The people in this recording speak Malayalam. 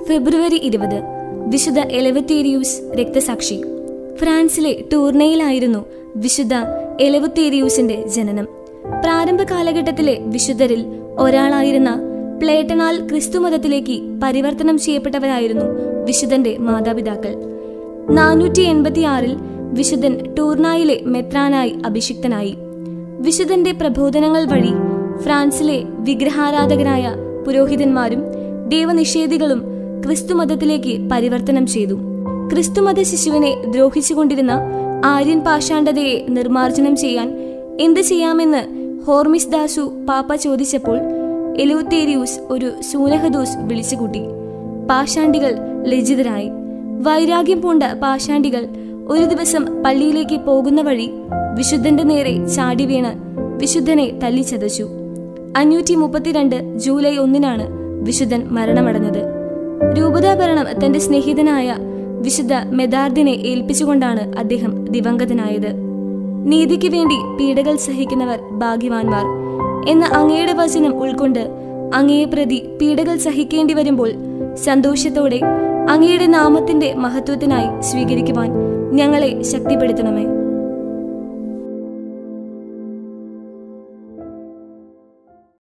ഫെബ്രുവരി ഇരുപത് വിശുദ്ധ എലവത്തേരിയൂസ് രക്തസാക്ഷി ഫ്രാൻസിലെ ടൂർണയിലായിരുന്നു വിശുദ്ധ എലവത്തേരിയൂസിന്റെ ജനനം പ്രാരംഭ കാലഘട്ടത്തിലെ വിശുദ്ധരിൽ ഒരാളായിരുന്ന പ്ലേട്ടനാൽ ക്രിസ്തുമതത്തിലേക്ക് പരിവർത്തനം ചെയ്യപ്പെട്ടവരായിരുന്നു വിശുദ്ധന്റെ മാതാപിതാക്കൾ നാനൂറ്റി എൺപത്തിയാറിൽ വിശുദ്ധൻ ടൂർണായിലെ മെത്രാനായി അഭിഷിക്തനായി വിശുദ്ധന്റെ പ്രബോധനങ്ങൾ വഴി ഫ്രാൻസിലെ വിഗ്രഹാരാധകരായ പുരോഹിതന്മാരും ദൈവനിഷേധികളും ക്രിസ്തുമതത്തിലേക്ക് പരിവർത്തനം ചെയ്തു ക്രിസ്തുമത ശിശുവിനെ ദ്രോഹിച്ചുകൊണ്ടിരുന്ന ആര്യൻ പാഷാണ്ഡതയെ നിർമ്മാർജ്ജനം ചെയ്യാൻ എന്ത് ചെയ്യാമെന്ന് ഹോർമിസ് ദാസു പാപ്പ ചോദിച്ചപ്പോൾ എലൂത്തേരിയൂസ് ഒരു സൂനഹദൂസ് വിളിച്ചുകൂട്ടി പാഷാണ്ടികൾ ലജ്ജിതരായി വൈരാഗ്യം പൂണ്ട പാഷാണ്ടികൾ ഒരു ദിവസം പള്ളിയിലേക്ക് പോകുന്ന വഴി വിശുദ്ധന്റെ നേരെ ചാടി വീണ് വിശുദ്ധനെ തല്ലിച്ചതച്ചു അഞ്ഞൂറ്റി മുപ്പത്തിരണ്ട് ജൂലൈ ഒന്നിനാണ് വിശുദ്ധൻ മരണമടഞ്ഞത് രൂപതാഭരണം തന്റെ സ്നേഹിതനായ വിശുദ്ധ മെദാർദിനെ ഏൽപ്പിച്ചുകൊണ്ടാണ് അദ്ദേഹം ദിവംഗതനായത് നീതിക്ക് വേണ്ടി പീഡകൾ സഹിക്കുന്നവർ ഭാഗ്യവാന്മാർ എന്ന അങ്ങയുടെ വചനം ഉൾക്കൊണ്ട് അങ്ങയെ പ്രതി പീഡകൾ സഹിക്കേണ്ടി വരുമ്പോൾ സന്തോഷത്തോടെ അങ്ങയുടെ നാമത്തിന്റെ മഹത്വത്തിനായി സ്വീകരിക്കുവാൻ ഞങ്ങളെ ശക്തിപ്പെടുത്തണമേ